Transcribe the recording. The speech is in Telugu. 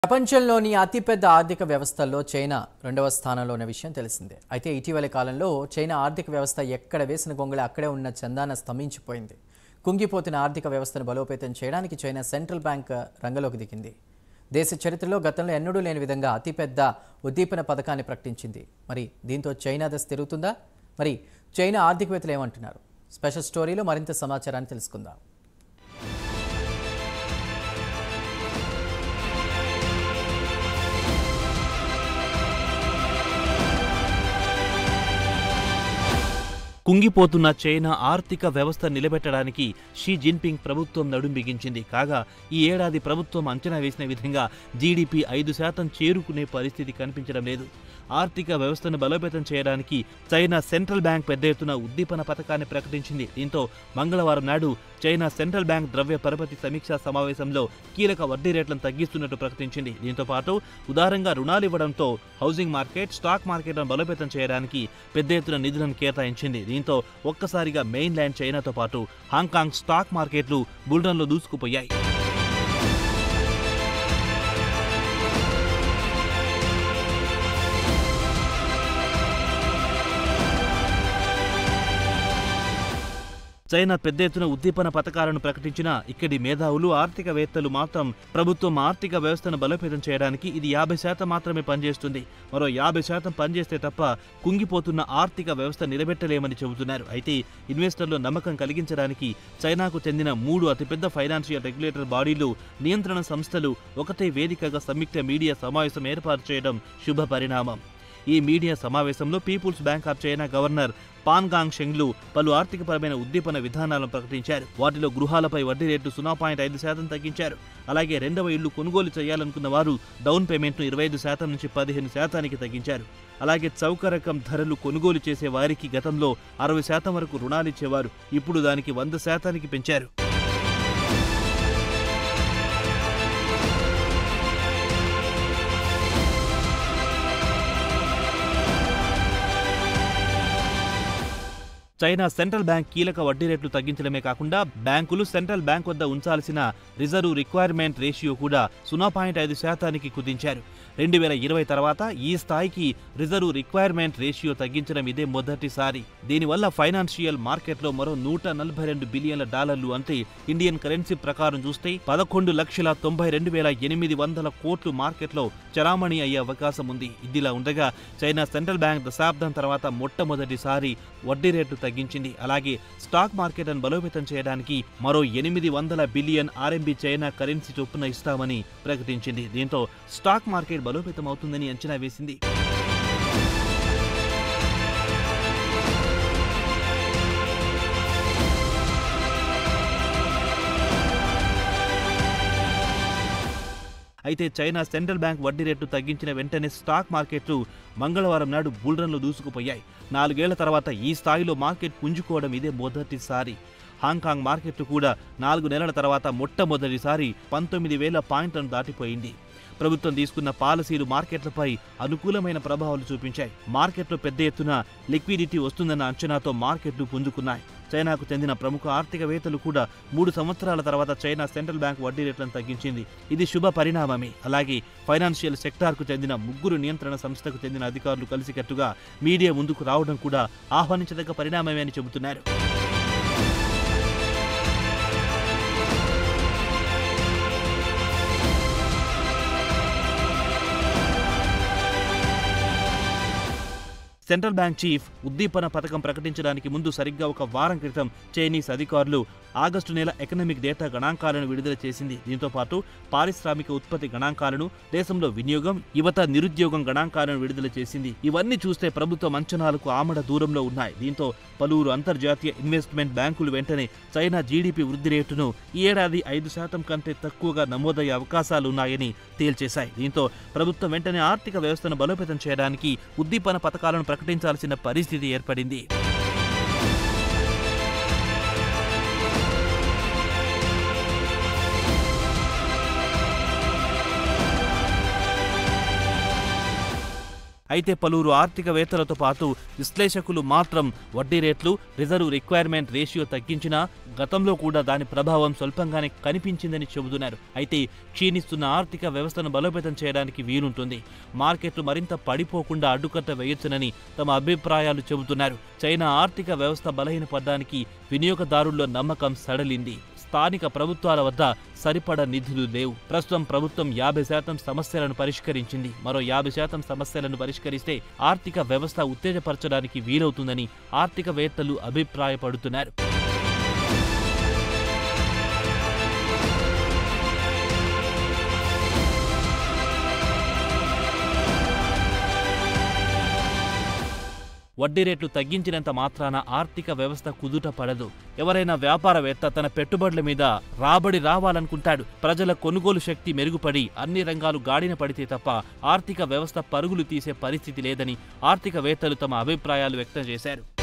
ప్రపంచంలోని అతిపెద్ద ఆర్థిక వ్యవస్థల్లో చైనా రెండవ స్థానంలో ఉన్న విషయం తెలిసిందే అయితే ఇటీవలి కాలంలో చైనా ఆర్థిక వ్యవస్థ ఎక్కడ వేసిన గొంగళి అక్కడే ఉన్న చందాన స్తంభించిపోయింది కుంగిపోతున్న ఆర్థిక వ్యవస్థను బలోపేతం చేయడానికి చైనా సెంట్రల్ బ్యాంక్ రంగంలోకి దిగింది దేశ చరిత్రలో గతంలో ఎన్నడూ లేని విధంగా అతిపెద్ద ఉద్దీపన పథకాన్ని ప్రకటించింది మరి దీంతో చైనా దశ తిరుగుతుందా మరి చైనా ఆర్థికవేత్తలు ఏమంటున్నారు స్పెషల్ స్టోరీలో మరింత సమాచారాన్ని తెలుసుకుందాం కుంగిపోతున్న చైనా ఆర్థిక వ్యవస్థ నిలబెట్టడానికి షీ జిన్పింగ్ ప్రభుత్వం నడుం బిగించింది కాగా ఈ ఏడాది ప్రభుత్వం అంచనా వేసిన విధంగా జీడీపీ ఐదు శాతం చేరుకునే పరిస్థితి కనిపించడం లేదు ఆర్థిక వ్యవస్థను బలోపేతం చేయడానికి చైనా సెంట్రల్ బ్యాంక్ పెద్ద ఎత్తున ఉద్దీపన పథకాన్ని ప్రకటించింది దీంతో మంగళవారం నాడు చైనా సెంట్రల్ బ్యాంక్ ద్రవ్య పరపతి సమీక్షా సమావేశంలో కీలక వడ్డీ రేట్లను తగ్గిస్తున్నట్టు ప్రకటించింది దీంతో పాటు ఉదారంగా రుణాలు ఇవ్వడంతో హౌసింగ్ మార్కెట్ స్టాక్ మార్కెట్లను బలోపేతం చేయడానికి పెద్ద ఎత్తున నిధులను కేటాయించింది దీంతో ఒక్కసారిగా మెయిన్ ల్యాండ్ చైనాతో పాటు హాంకాంగ్ స్టాక్ మార్కెట్లు బుల్రన్లో దూసుకుపోయాయి చైనా పెద్ద ఎత్తున ఉద్దీపన పథకాలను ప్రకటించినా ఇక్కడి మేధావులు ఆర్థికవేత్తలు మాత్రం ప్రభుత్వం ఆర్థిక వ్యవస్థను బలోపేతం చేయడానికి ఇది యాభై శాతం మాత్రమే పనిచేస్తుంది మరో యాభై శాతం పనిచేస్తే తప్ప కుంగిపోతున్న ఆర్థిక వ్యవస్థ నిలబెట్టలేమని చెబుతున్నారు అయితే ఇన్వెస్టర్లు నమ్మకం కలిగించడానికి చైనాకు చెందిన మూడు అతిపెద్ద ఫైనాన్షియల్ రెగ్యులేటర్ బాడీలు నియంత్రణ సంస్థలు ఒకటే వేదికగా సంయుక్త మీడియా సమావేశం ఏర్పాటు చేయడం శుభ పరిణామం ఈ మీడియా సమావేశంలో people's bank of China governor పాన్గాంగ్ షెంగ్లు పలు ఆర్థికపరమైన ఉద్దీపన విధానాలను ప్రకటించారు వాటిలో గృహాలపై వడ్డీ రేటు సున్నా పాయింట్ ఐదు శాతం తగ్గించారు అలాగే రెండవ ఇల్లు కొనుగోలు చేయాలనుకున్న వారు డౌన్ పేమెంట్ను ఇరవై ఐదు శాతం నుంచి పదిహేను శాతానికి తగ్గించారు అలాగే చౌక రకం ధరలు కొనుగోలు చేసే వారికి గతంలో అరవై శాతం వరకు రుణాలిచ్చేవారు ఇప్పుడు దానికి వంద శాతానికి పెంచారు చైనా సెంట్రల్ బ్యాంక్ కీలక వడ్డీ రేట్లు తగ్గించడమే కాకుండా బ్యాంకులు సెంట్రల్ బ్యాంక్ వద్ద ఉంచాల్సిన రిజర్వ్ రిక్వైర్మెంట్ రేషియో కూడా సున్నా పాయింట్ ఐదు శాతానికి కుదించారు రెండు వేల ఇరవై తర్వాత ఈ స్థాయికి రిజర్వ్ రిక్వైర్మెంట్ రేషియో తగ్గించడం ఇదే మొదటిసారి దీనివల్ల ఫైనాన్షియల్ మార్కెట్లో మరో నూట నలభై రెండు బిలియన్ల డాలర్లు అంటే ఇండియన్ కరెన్సీ ప్రకారం చూస్తే పదకొండు లక్షల తొంభై రెండు వేల ఎనిమిది వందల కోట్లు మార్కెట్లో చరామణి అయ్యే అవకాశం ఉంది ఇదిలా ఉండగా చైనా సెంట్రల్ బ్యాంక్ దశాబ్దం తర్వాత మొట్టమొదటిసారి వడ్డీ రేట్లు తగ్గించింది అలాగే స్టాక్ మార్కెట్ను బలోపేతం చేయడానికి మరో ఎనిమిది వందల బిలియన్ ఆర్ఎంబీ చైనా కరెన్సీ చొప్పున ఇస్తామని ప్రకటించింది దీంతో స్టాక్ మార్కెట్ బలోపేతం అవుతుందని అంచనా వేసింది అయితే చైనా సెంట్రల్ బ్యాంక్ వడ్డీ రేటు తగ్గించిన వెంటనే స్టాక్ మార్కెట్లు మంగళవారం నాడు బుల్రన్లు దూసుకుపోయాయి నాలుగేళ్ల తర్వాత ఈ స్థాయిలో మార్కెట్ పుంజుకోవడం ఇదే మొదటిసారి హాంకాంగ్ మార్కెట్ కూడా నాలుగు నెలల తర్వాత మొట్టమొదటిసారి పంతొమ్మిది వేల పాయింట్లను దాటిపోయింది ప్రభుత్వం తీసుకున్న పాలసీలు మార్కెట్లపై అనుకూలమైన ప్రభావాలు చూపించాయి మార్కెట్లో పెద్ద ఎత్తున లిక్విడిటీ వస్తుందన్న అంచనాతో మార్కెట్లు పుంజుకున్నాయి చైనాకు చెందిన ప్రముఖ ఆర్థికవేత్తలు కూడా మూడు సంవత్సరాల తర్వాత చైనా సెంట్రల్ బ్యాంక్ వడ్డీ రేట్లను తగ్గించింది ఇది శుభ పరిణామమే అలాగే ఫైనాన్షియల్ సెక్టార్కు చెందిన ముగ్గురు నియంత్రణ సంస్థకు చెందిన అధికారులు కలిసికట్టుగా మీడియా ముందుకు రావడం కూడా ఆహ్వానించదగ్గ పరిణామమే అని చెబుతున్నారు సెంట్రల్ బ్యాంక్ చీఫ్ ఉద్దీపన పథకం ప్రకటించడానికి ముందు సరిగ్గా ఒక వారం క్రితం చైనీస్ అధికారులు ఆగస్టు నెల ఎకనామిక్ డేటా గణాంకాలను విడుదల చేసింది దీంతో పాటు పారిశ్రామిక ఉత్పత్తి గణాంకాలను దేశంలో వినియోగం యువత నిరుద్యోగం గణాంకాలను విడుదల చేసింది ఇవన్నీ చూస్తే ప్రభుత్వం అంచనాలకు ఆమడ దూరంలో ఉన్నాయి దీంతో పలువురు అంతర్జాతీయ ఇన్వెస్ట్మెంట్ బ్యాంకులు వెంటనే చైనా జీడీపీ వృద్ధి రేటును ఈ ఏడాది ఐదు శాతం కంటే తక్కువగా నమోదయ్యే అవకాశాలున్నాయని తేల్చేశాయి దీంతో ప్రభుత్వం వెంటనే ఆర్థిక వ్యవస్థను బలోపేతం చేయడానికి ఉద్దీపన పథకాలను ప్రకటించాల్సిన పరిస్థితి ఏర్పడింది అయితే పలువురు ఆర్థికవేత్తలతో పాటు విశ్లేషకులు మాత్రం వడ్డీ రేట్లు రిజర్వ్ రిక్వైర్మెంట్ రేషియో తగ్గించినా గతంలో కూడా దాని ప్రభావం స్వల్పంగానే కనిపించిందని చెబుతున్నారు అయితే క్షీణిస్తున్న ఆర్థిక వ్యవస్థను బలోపేతం చేయడానికి వీలుంటుంది మార్కెట్లు మరింత పడిపోకుండా అడ్డుకట్ట వేయొచ్చునని తమ అభిప్రాయాలు చెబుతున్నారు చైనా ఆర్థిక వ్యవస్థ బలహీనపడ్డానికి వినియోగదారుల్లో నమ్మకం సడలింది స్థానిక ప్రభుత్వాల వద్ద సరిపడ నిధులు లేవు ప్రస్తుతం ప్రభుత్వం యాభై శాతం సమస్యలను పరిష్కరించింది మరో యాభై శాతం సమస్యలను పరిష్కరిస్తే ఆర్థిక వ్యవస్థ ఉత్తేజపరచడానికి వీలవుతుందని ఆర్థికవేత్తలు అభిప్రాయపడుతున్నారు వడ్డీ రేట్లు తగ్గించినంత మాత్రాన ఆర్థిక వ్యవస్థ కుదుట పడదు ఎవరైనా వ్యాపారవేత్త తన పెట్టుబడుల మీద రాబడి రావాలనుకుంటాడు ప్రజల కొనుగోలు శక్తి మెరుగుపడి అన్ని రంగాలు గాడిన పడితే తప్ప ఆర్థిక వ్యవస్థ పరుగులు తీసే పరిస్థితి లేదని ఆర్థికవేత్తలు తమ అభిప్రాయాలు వ్యక్తం చేశారు